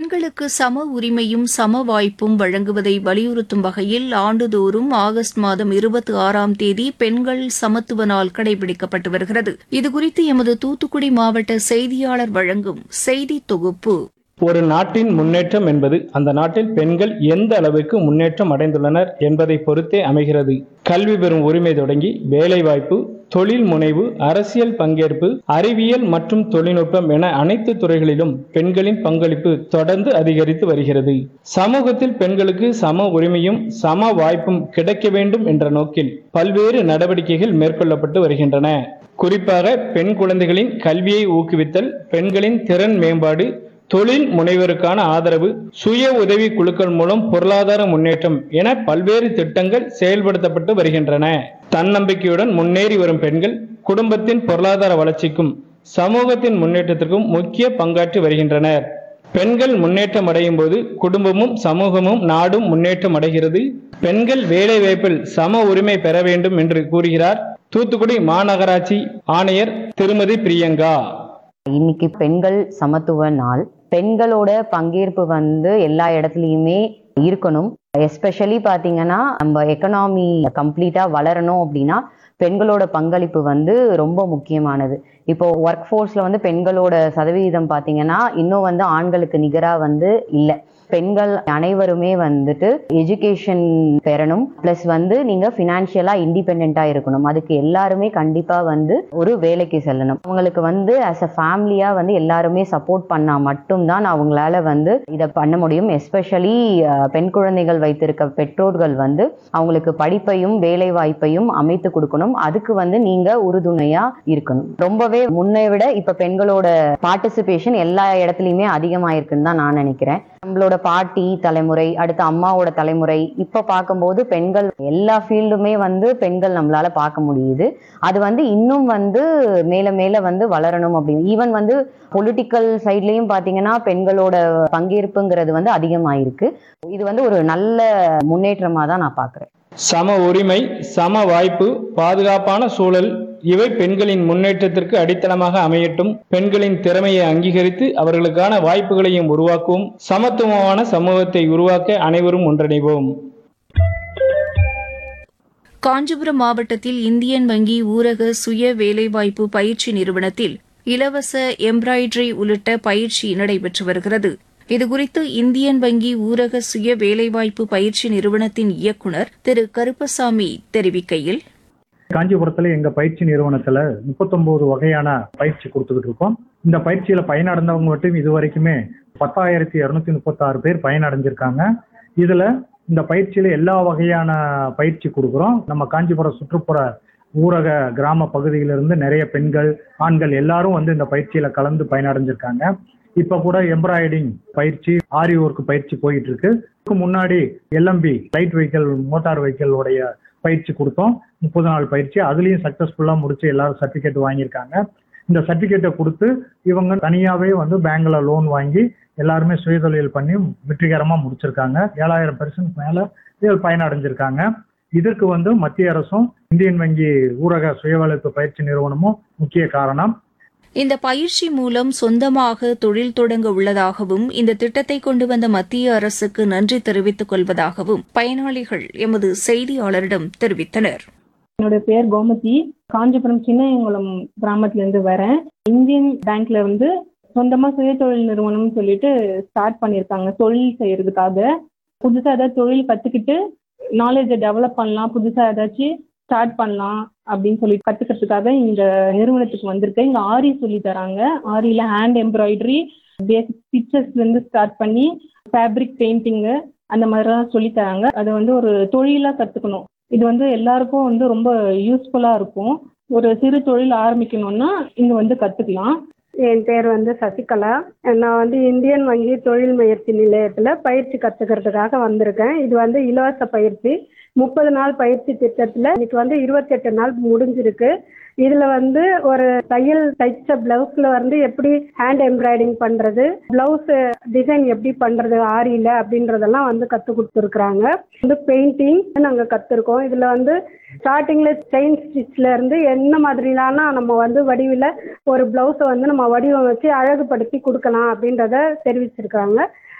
பெண்களுக்கு சம உரிமையும் சம வாய்ப்பும் வழங்குவதை வலியுறுத்தும் வகையில் ஆண்டுதோறும் ஆகஸ்ட் மாதம் இருபத்தி ஆறாம் தேதி பெண்கள் சமத்துவ நாள் கடைபிடிக்கப்பட்டு வருகிறது இதுகுறித்து எமது தூத்துக்குடி மாவட்ட செய்தியாளர் வழங்கும் செய்தி தொகுப்பு ஒரு நாட்டின் முன்னேற்றம் என்பது அந்த நாட்டில் பெண்கள் எந்த அளவுக்கு முன்னேற்றம் அடைந்துள்ளனர் என்பதை பொறுத்தே அமைகிறது கல்வி பெறும் உரிமை தொடங்கி வேலைவாய்ப்பு தொழில் முனைவு அரசியல் பங்கேற்பு அறிவியல் மற்றும் தொழில்நுட்பம் என அனைத்து துறைகளிலும் பெண்களின் பங்களிப்பு தொடர்ந்து அதிகரித்து வருகிறது சமூகத்தில் பெண்களுக்கு சம உரிமையும் சம வாய்ப்பும் கிடைக்க வேண்டும் என்ற நோக்கில் பல்வேறு நடவடிக்கைகள் மேற்கொள்ளப்பட்டு வருகின்றன குறிப்பாக பெண் குழந்தைகளின் கல்வியை ஊக்குவித்தல் பெண்களின் திறன் மேம்பாடு தொழில் முனைவருக்கான ஆதரவு சுய உதவி குழுக்கள் மூலம் பொருளாதார முன்னேற்றம் என பல்வேறு திட்டங்கள் செயல்படுத்தப்பட்டு வருகின்றன தன்னம்பிக்கையுடன் முன்னேறி வரும் பெண்கள் குடும்பத்தின் பொருளாதார வளர்ச்சிக்கும் சமூகத்தின் முன்னேற்றத்திற்கும் முக்கிய பங்காற்றி வருகின்றனர் பெண்கள் முன்னேற்றம் அடையும் போது குடும்பமும் சமூகமும் நாடும் முன்னேற்றம் அடைகிறது பெண்கள் வேலை வாய்ப்பில் சம உரிமை பெற வேண்டும் என்று கூறுகிறார் தூத்துக்குடி மாநகராட்சி ஆணையர் திருமதி பிரியங்கா இன்னைக்கு பெண்கள் சமத்துவ நாள் பெண்களோட பங்கேற்பு வந்து எல்லா இடத்துலையுமே இருக்கணும் எஸ்பெஷலி பார்த்தீங்கன்னா நம்ம எக்கனாமி கம்ப்ளீட்டாக வளரணும் அப்படின்னா பெண்களோட பங்களிப்பு வந்து ரொம்ப முக்கியமானது இப்போ ஒர்க் ஃபோர்ஸில் வந்து பெண்களோட சதவீதம் பார்த்தீங்கன்னா இன்னும் வந்து ஆண்களுக்கு நிகராக வந்து இல்லை பெண்கள் அனைவருமே வந்துட்டு எஜுகேஷன் பெறணும் ப்ளஸ் வந்து நீங்கள் ஃபினான்ஷியலாக இண்டிபெண்ட்டாக இருக்கணும் அதுக்கு எல்லாருமே கண்டிப்பாக வந்து ஒரு வேலைக்கு செல்லணும் அவங்களுக்கு வந்து ஆஸ் அ ஃபேமிலியாக வந்து எல்லாருமே சப்போர்ட் பண்ணால் மட்டும்தான் அவங்களால வந்து இதை பண்ண முடியும் எஸ்பெஷலி பெண் குழந்தைகள் வைத்திருக்க பெற்றோர்கள் வந்து அவங்களுக்கு படிப்பையும் வேலை வாய்ப்பையும் அமைத்து கொடுக்கணும் அதுக்கு வந்து நீங்கள் உறுதுணையாக இருக்கணும் ரொம்பவே முன்னை விட இப்போ பெண்களோட பார்ட்டிசிபேஷன் எல்லா இடத்துலையுமே அதிகமாயிருக்குன்னு தான் நான் நினைக்கிறேன் நம்மளோட பாட்டி தலைமுறை அடுத்து அம்மாவோட தலைமுறை இப்ப பார்க்கும்போது பெண்கள் எல்லா ஃபீல்டுமே வந்து பெண்கள் நம்மளால பார்க்க முடியுது அது வந்து இன்னும் வந்து மேல மேல வந்து வளரணும் அப்படின்னு ஈவன் வந்து பொலிட்டிக்கல் சைட்லயும் பாத்தீங்கன்னா பெண்களோட பங்கேற்புங்கிறது வந்து அதிகமாயிருக்கு இது வந்து ஒரு நல்ல முன்னேற்றமா தான் நான் பாக்குறேன் சம உரிமை சம வாய்ப்பு பாதுகாப்பான சூழல் இவை பெண்களின் முன்னேற்றத்திற்கு அடித்தளமாக அமையட்டும் பெண்களின் திறமையை அங்கீகரித்து அவர்களுக்கான வாய்ப்புகளையும் உருவாக்குவோம் சமத்துவமான சமூகத்தை உருவாக்க அனைவரும் ஒன்றிணைவோம் காஞ்சிபுரம் மாவட்டத்தில் இந்தியன் வங்கி ஊரக சுய வேலைவாய்ப்பு பயிற்சி நிறுவனத்தில் இலவச எம்ப்ராய்டரி உள்ளிட்ட பயிற்சி நடைபெற்று வருகிறது இதுகுறித்து இந்தியன் வங்கி ஊரக சுய வேலைவாய்ப்பு பயிற்சி நிறுவனத்தின் இயக்குநர் திரு கருப்பசாமி தெரிவிக்கையில் காஞ்சிபுரத்துல எங்க பயிற்சி நிறுவனத்துல முப்பத்தொன்பது வகையான பயிற்சி கொடுத்துக்கிட்டு இருக்கோம் இந்த பயிற்சியில பயனடைந்தவங்க மட்டும் இது வரைக்குமே பத்தாயிரத்தி இருநூத்தி முப்பத்தாறு பேர் பயனடைஞ்சிருக்காங்க இதுல இந்த பயிற்சியில எல்லா வகையான பயிற்சி கொடுக்குறோம் நம்ம காஞ்சிபுரம் சுற்றுப்புற ஊரக கிராம பகுதியிலிருந்து நிறைய பெண்கள் ஆண்கள் எல்லாரும் வந்து இந்த பயிற்சியில கலந்து பயனடைஞ்சிருக்காங்க இப்ப கூட எம்ப்ராய்டிங் பயிற்சி ஆரி ஒர்க் பயிற்சி போயிட்டு இருக்கு இதுக்கு முன்னாடி LMV light vehicle motor vehicle உடைய பயிற்சி கொடுத்தோம் முப்பது நாள் பயிற்சி அதுலயும் சக்சஸ்ஃபுல்லா முடிச்சு எல்லாரும் சர்டிபிகேட் வாங்கியிருக்காங்க இந்த சர்டிபிகேட்டை கொடுத்து இவங்க தனியாவே வந்து பேங்க்ல லோன் வாங்கி எல்லாருமே சுயதொழில் பண்ணி வெற்றிகரமா முடிச்சிருக்காங்க ஏழாயிரம் பெர்சன்ட் மேல இதில் பயனடைஞ்சிருக்காங்க இதற்கு வந்து மத்திய அரசும் இந்தியன் வங்கி ஊரக சுயவேலைப்பு பயிற்சி நிறுவனமும் முக்கிய காரணம் இந்த பயிற்சி மூலம் சொந்தமாக தொழில் தொடங்க உள்ளதாகவும் இந்த திட்டத்தை கொண்டு வந்த மத்திய அரசுக்கு நன்றி தெரிவித்துக் கொள்வதாகவும் பயனாளிகள் எமது செய்தியாளரிடம் தெரிவித்தனர் என்னோட பேர் கோமதி காஞ்சிபுரம் சின்னையங்குளம் கிராமத்துல இருந்து வரேன் இந்தியன் பேங்க்ல வந்து சொந்தமா சுயதொழில் நிறுவனம்னு சொல்லிட்டு ஸ்டார்ட் பண்ணியிருக்காங்க தொழில் செய்யறதுக்காக புதுசா ஏதாவது தொழில் கத்துக்கிட்டு நாலேஜை டெவலப் பண்ணலாம் புதுசா ஏதாச்சும் ஸ்டார்ட் பண்ணலாம் அப்படின்னு சொல்லி கத்துக்கிறதுக்காக இந்த நிறுவனத்துக்கு வந்திருக்கேன் இங்க ஆரி சொல்லி தராங்க ஆரியில ஹேண்ட் எம்ப்ராய்டரி பேசிக் பிக்சர்ஸ்ல இருந்து ஸ்டார்ட் பண்ணி ஃபேப்ரிக் பெயிண்டிங்கு அந்த மாதிரிலாம் சொல்லி தராங்க அதை வந்து ஒரு தொழிலா கத்துக்கணும் இது வந்து எல்லாருக்கும் வந்து ரொம்ப யூஸ்ஃபுல்லா இருக்கும் ஒரு சிறு தொழில் ஆரம்பிக்கணும்னா இங்க வந்து கத்துக்கலாம் என் பேர் வந்து சசிகலா நான் வந்து இந்தியன் வங்கி தொழில் முயற்சி நிலையத்தில் பயிற்சி கற்றுக்கிறதுக்காக வந்திருக்கேன் இது வந்து இலவச பயிற்சி முப்பது நாள் பயிற்சி திட்டத்தில் இன்னைக்கு வந்து இருபத்தெட்டு நாள் முடிஞ்சிருக்கு இதில் வந்து ஒரு தையல் தைச்ச பிளவுஸில் வந்து எப்படி ஹேண்ட் எம்ப்ராய்டிங் பண்ணுறது பிளவுஸ் டிசைன் எப்படி பண்ணுறது ஆரியில் அப்படின்றதெல்லாம் வந்து கற்றுக் கொடுத்துருக்குறாங்க வந்து பெயிண்டிங் நாங்கள் கற்றுருக்கோம் இதில் வந்து ஸ்டார்டிங்கில் செயின் ஸ்டிச்சில் இருந்து என்ன மாதிரிலான நம்ம வந்து வடிவில் ஒரு ப்ளவுஸை வந்து நம்ம வடிவமைச்சு அழகுபடுத்தி கொடுக்கலாம் அப்படின்றத தெரிவிச்சிருக்காங்க